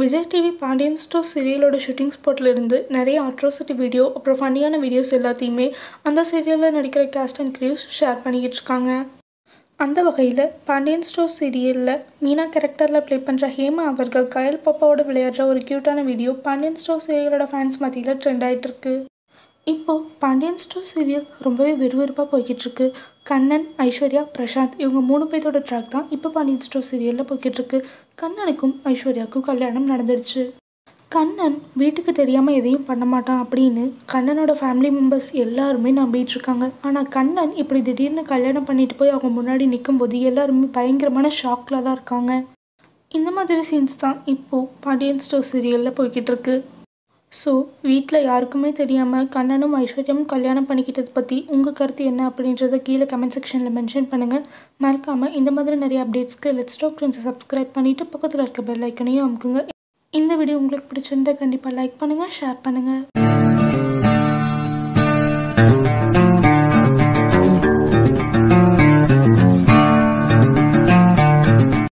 Vijay TV Pandian store சீரியலோட shooting ஸ்பாட்ல இருந்து நிறைய அட்ராசிட்டி வீடியோ அப்புறம் ஃபன்னியான வீடியோஸ் எல்லாத்தையுமே அந்த சீரியலில் நடிக்கிற கேஸ்ட் அண்ட் க்ரியூஸ் ஷேர் பண்ணிக்கிட்டு இருக்காங்க அந்த வகையில் பாண்டியன் ஸ்டோர் சீரியலில் மீனா கேரக்டரில் ப்ளே பண்ணுற ஹேமா அவர்கள் கயல் பாப்பாவோட விளையாடுற ஒரு க்யூட்டான வீடியோ பாண்டியன் ஸ்டோர் சீரியலோட ஃபேன்ஸ் மத்தியில் ட்ரெண்ட் ஆகிட்டு இருக்கு இப்போது பாண்டியன் ஸ்டோர் சீரியல் ரொம்பவே விறுவிறுப்பாக போய்கிட்டு இருக்கு கண்ணன் ஐஸ்வர்யா பிரசாந்த் இவங்க மூணு பேர்த்தோட ட்ராக் தான் இப்போ பாண்டியன் ஸ்டோர் சீரியலில் போய்கிட்டு இருக்கு கண்ணனுக்கும் ஐஸ்வர்யாவுக்கும் கல்யாணம் நடந்துடுச்சு கண்ணன் வீட்டுக்கு தெரியாமல் எதையும் பண்ண மாட்டான் அப்படின்னு கண்ணனோட ஃபேமிலி மெம்பர்ஸ் எல்லாருமே நம்பிட்டு இருக்காங்க ஆனால் கண்ணன் இப்படி திடீர்னு கல்யாணம் பண்ணிட்டு போய் அவங்க முன்னாடி நிற்கும்போது எல்லாருமே பயங்கரமான ஷாக்கில் தான் இருக்காங்க இந்த மாதிரி சீன்ஸ் தான் இப்போது பாண்டியன் ஸ்டோர் சீரியலில் போய்கிட்டு இருக்கு ஸோ வீட்டில் யாருக்குமே தெரியாமல் கண்ணனும் ஐஸ்வர்யாவும் கல்யாணம் பண்ணிக்கிட்டது பற்றி உங்கள் கருத்து என்ன அப்படின்றத கீழே கமெண்ட் செக்ஷனில் மென்ஷன் பண்ணுங்கள் மறக்காமல் இந்த மாதிரி நிறைய அப்டேட்ஸ்க்கு லெட்ஸ் டாக் ஃப்ரெண்ட்ஸை சப்ஸ்கிரைப் பண்ணிவிட்டு பக்கத்தில் இருக்க பெல் ஐக்கனையும் அமுக்குங்க இந்த வீடியோ உங்களுக்கு பிடிச்சிருந்தா கண்டிப்பாக லைக் பண்ணுங்கள் ஷேர் பண்ணுங்கள்